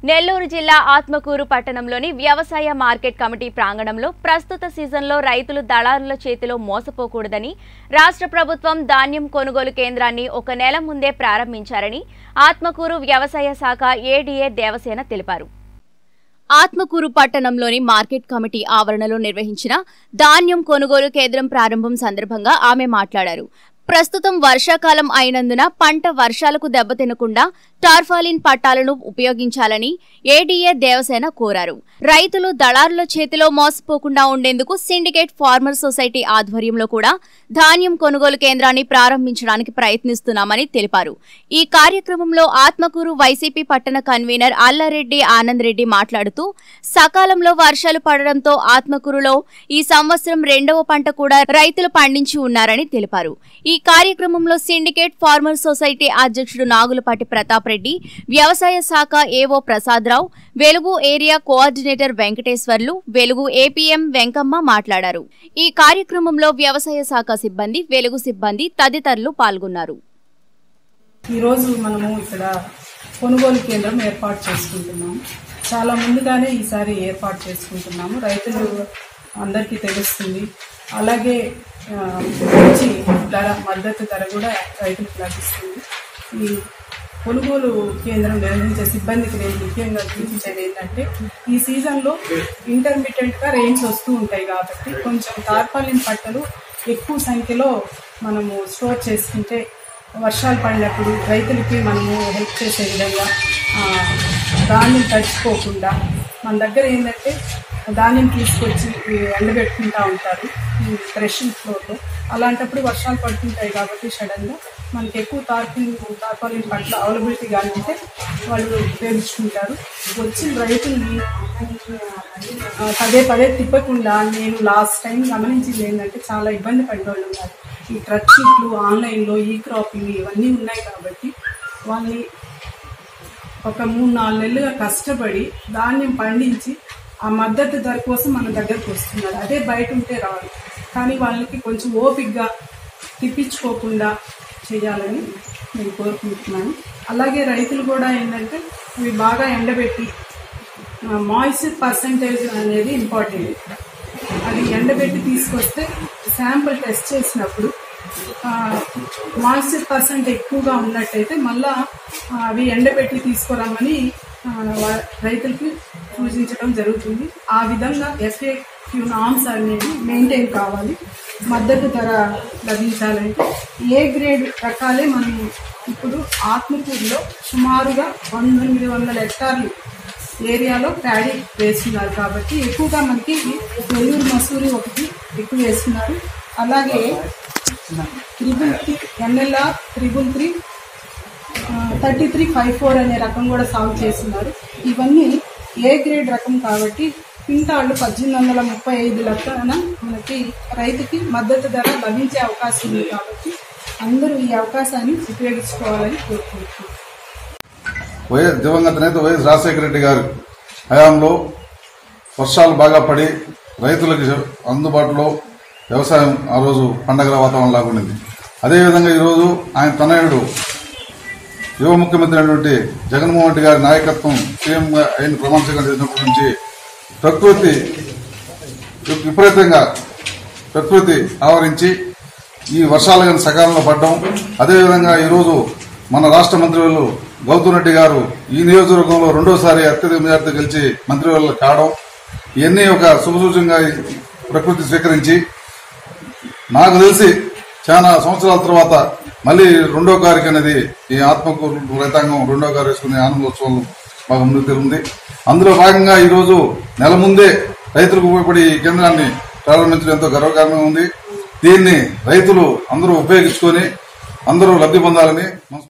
నెల్లూరు జిల్లా ఆత్మకూరు పట్టణంలోని వ్యవసాయ మార్కెట్ కమిటీ ప్రాంగణంలో ప్రస్తుత సీజన్లో రైతులు దళారుల చేతిలో మోసపోకూడదని రాష్ట్ర ప్రభుత్వం ధాన్యం కొనుగోలు కేంద్రాన్ని ఒక నెల ముందే ప్రారంభించారని ఆత్మకూరు వ్యవసాయ శాఖ ఏడీఏ దేవసేన తెలిపారు ఆత్మకూరు పట్టణంలోని మార్కెట్ కమిటీ ఆవరణలో నిర్వహించిన ధాన్యం కొనుగోలు కేంద్రం ప్రారంభం సందర్భంగా ఆమె మాట్లాడారు ప్రస్తుతం వర్షాకాలం అయినందున పంట వర్షాలకు దెబ్బతినకుండా టార్ఫాలిన్ పట్టాలను ఉపయోగించాలని ఏడీఏ దేవసేన కోరారు రైతులు దళారుల చేతిలో మోసపోకుండా ఉండేందుకు సిండికేట్ ఫార్మర్ సొసైటీ ఆధ్వర్యంలో కూడా ధాన్యం కొనుగోలు కేంద్రాన్ని ప్రారంభించడానికి ప్రయత్నిస్తున్నామని తెలిపారు ఈ కార్యక్రమంలో ఆత్మకూరు వైసీపీ పట్టణ కన్వీనర్ అల్లారెడ్డి ఆనంద్ రెడ్డి మాట్లాడుతూ సకాలంలో వర్షాలు పడడంతో ఆత్మకూరులో ఈ సంవత్సరం రెండవ పంట కూడా రైతులు పండించి ఉన్నారని తెలిపారు ఈ కార్యక్రమంలో సిండికేట్ ఫార్మర్ సొసైటీ అధ్యక్షుడు నాగులపాటి ప్రతాప్ రెడ్డి వ్యవసాయ శాఖ ఏవో ప్రసాదరావు వెలుగు ఏరియా కోఆర్డినేటర్ వెంకటేశ్వర్లు వెలుగు ఏపీఎం వెంకమ్మ మాట్లాడారు ఈ కార్యక్రమంలో వ్యవసాయ శాఖ సిబ్బంది వెలుగు సిబ్బంది తదితరులు పాల్గొన్నారు ఈరోజు మనము ఇక్కడ కొనుగోలు కేంద్రం ఏర్పాటు చేసుకుంటున్నాము చాలా ముందుగానే ఈసారి ఏర్పాటు చేసుకుంటున్నాము రైతులు అందరికీ తెలుస్తుంది అలాగే ఆ, మంచి ధర మద్దతు ధర కూడా రైతులకు లభిస్తుంది ఈ కొనుగోలు కేంద్రం నిర్వహించే సిబ్బందికి నేను ముఖ్యంగా సూచించేది ఏంటంటే ఈ సీజన్లో ఇంటర్మీడియట్గా రెయిన్స్ వస్తూ ఉంటాయి కాబట్టి కొంచెం తార్పాలిన్ పట్టలు ఎక్కువ సంఖ్యలో మనము స్టోర్ చేసుకుంటే వర్షాలు పడినప్పుడు రైతులకి మనము హెల్ప్ చేసే విధంగా ఆ, ధాన్యం తడిచిపోకుండా మన దగ్గర ఏంటంటే ధాన్యం తీసుకొచ్చి ఈ ఎండబెట్టుకుంటా ఉంటారు ఈ థ్రెషింగ్ ఫ్లోర్లో అలాంటప్పుడు వర్షాలు పడుతుంటాయి కాబట్టి సడన్గా మనకి ఎక్కువ తార్పిన్ తార్పాలిన్ పట్ల అవైలబిలిటీ కానీ ఉంటే వాళ్ళు ఉపయోగించుకుంటారు వచ్చిన రైతుల్ని ఆ, పదే పదే తిప్పకుండా నేను లాస్ట్ టైం గమనించింది ఏంటంటే చాలా ఇబ్బంది పడే వాళ్ళు ఉన్నారు ఈ ట్రక్ షీట్లు ఆన్లైన్లో ఈ క్రాపింగ్ ఇవన్నీ ఉన్నాయి కాబట్టి వాళ్ళని ఒక మూడు నాలుగు నెలలుగా కష్టపడి ధాన్యం పండించి ఆ మద్దతు ధర కోసం మన దగ్గరకు వస్తున్నారు అదే బయట ఉంటే రాదు కానీ వాళ్ళకి కొంచెం ఓపిక్గా తిప్పించుకోకుండా చేయాలని నేను కోరుకుంటున్నాను అలాగే రైతులు కూడా ఏంటంటే ఇవి బాగా ఎండబెట్టి మాయిశ్చర్ పర్సంటేజ్ అనేది ఇంపార్టెంట్ ఇక్కడ అది ఎండబెట్టి తీసుకొస్తే శాంపుల్ టెస్ట్ చేసినప్పుడు మాయిశ్చర్ పర్సెంట్ ఎక్కువగా ఉన్నట్టయితే మళ్ళా ఆ, అవి ఎండబెట్టి తీసుకురమ్మని ఆ, వా- రైతులకి సూచించడం జరుగుతుంది ఆ విధంగా ఎఫ్ఏక్యూ నామ్స్ అనేవి మెయింటైన్ కావాలి మద్దతు ధర లభించాలంటే ఏ గ్రేడ్ రకాలే మనం ఇప్పుడు ఆత్మకూరులో సుమారుగా పంతొమ్మిది వందల హెక్టార్లు ఏరియాలో ప్యాడీ వేస్తున్నారు కాబట్టి ఎక్కువగా మనకి నెల్లూరు మసూరి ఒకటి ఎక్కువ వేస్తున్నారు అలాగే triple three NLR triple three thirty three five four అనే రకం కూడా సాగు చేస్తున్నారు ఇవన్నీ ఏ గ్రేడ్ రకం కాబట్టి క్వింటాళ్ళు పద్దెనిమిది వందల ముప్పై ఐదు లక్షల మనకి రైతుకి మద్దతు ధర లభించే అవకాశం ఉంది కాబట్టి అందరూ ఈ అవకాశాన్ని ఉపయోగించుకోవాలని కోరుకుంటున్నాను వైఎస్ దివంగత నేత వైఎస్ రాజశేఖర రెడ్డి గారు హయాంలో వర్షాలు బాగా పడి రైతులకు అందుబాటులో వ్యవసాయం ఆ రోజు పండగల వాతావరణం లాగుండింది అదేవిధంగా ఈరోజు ఆయన తనయుడు యువ ముఖ్యమంత్రి అయినటువంటి జగన్మోహన్ రెడ్డి గారి నాయకత్వం సీఎం అయిన ప్రమాణ స్వీకారం చేసినప్పటి నుంచి ప్రకృతి విపరీతంగా ప్రకృతి ఆవరించి ఈ వర్షాలు కానీ సకాలంలో పడడం అదేవిధంగా ఈరోజు మన రాష్ట్ర మంత్రివర్యులు గౌతమ్ రెడ్డి గారు ఈ నియోజకవర్గంలో రెండోసారి అత్యధిక మెజార్టీ గెలిచి మంత్రివర్యులు కావడం ఇవన్నీ ఒక శుభసూచంగా ఈ ప్రకృతి స్వీకరించి నాకు తెలిసి చాలా సంవత్సరాల తర్వాత మళ్ళీ రెండో కారుకి అనేది ఈ ఆత్మకూరు రైతాంగం రెండో కారు వేసుకునే ఆనందోత్సవం బాగా ముందుకు తిరుగుతుంది అందులో భాగంగా ఈరోజు నెల ముందే రైతులకు ఉపయోగపడి ఈ కేంద్రాన్ని ప్రారంభించడం ఎంతో గర్వకారణంగా ఉంది దీన్ని రైతులు అందరూ ఉపయోగించుకొని అందరూ లబ్ధి పొందాలని